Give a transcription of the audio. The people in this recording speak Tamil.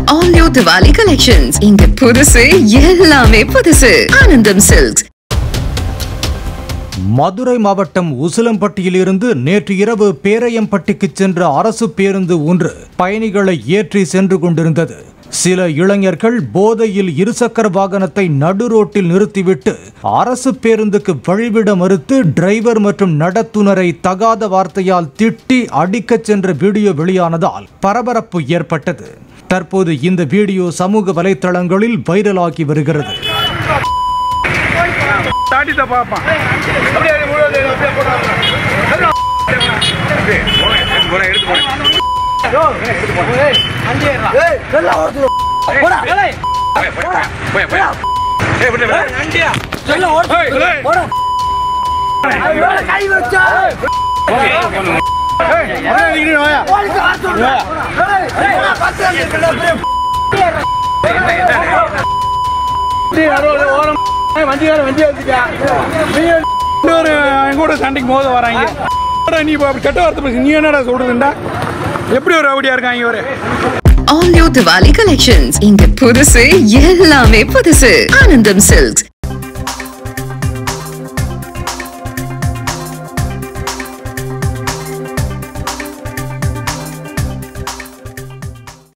All new Diwali collections. இங்க புதுசு எல்லாமே புதுசு ஆனந்தம் சில்க்ஸ் மதுரை மாவட்டம் உசிலம்பட்டியிலிருந்து நேற்று இரவு பேரையம்பட்டிக்கு சென்ற அரசு பேருந்து ஒன்று பயணிகளை ஏற்றி சென்று கொண்டிருந்தது சில இளைஞர்கள் போதையில் இருசக்கர வாகனத்தை நடு ரோட்டில் நிறுத்திவிட்டு அரசு பேருந்துக்கு வழிவிட மறுத்து டிரைவர் மற்றும் நடத்துனரை தகாத வார்த்தையால் திட்டி அடிக்கச் சென்ற வீடியோ வெளியானதால் பரபரப்பு ஏற்பட்டது தற்போது இந்த வீடியோ சமூக வலைத்தளங்களில் வைரலாகி வருகிறது தாட்டிட்ட பாப்பான் அப்படியே முழுவதும் அப்படியே போடுறாங்க அப்படியே போறேன் எடுத்து போறேன் எடுத்து போறேன் போய், போய், போய், போய். ஏய், விடு, விடு. ஏய், ஏய். ஏய், அப்படியே நிக்கிறீங்க, வாயா. என்ன, என்ன? இன்னொரு என் கூட சண்டைக்கு மோத வராங்க என்னடா நீ இப்போ அப்படி கெட்ட வார்த்தை பேசி நீ என்னடா சொல்றதுண்டா எப்படி ஒரு ரவுடியா இருக்காங்க இவரு All new Diwali collections. இங்க புதுசு எல்லாமே புதுசு ஆனந்தம் சில்க்ஸ்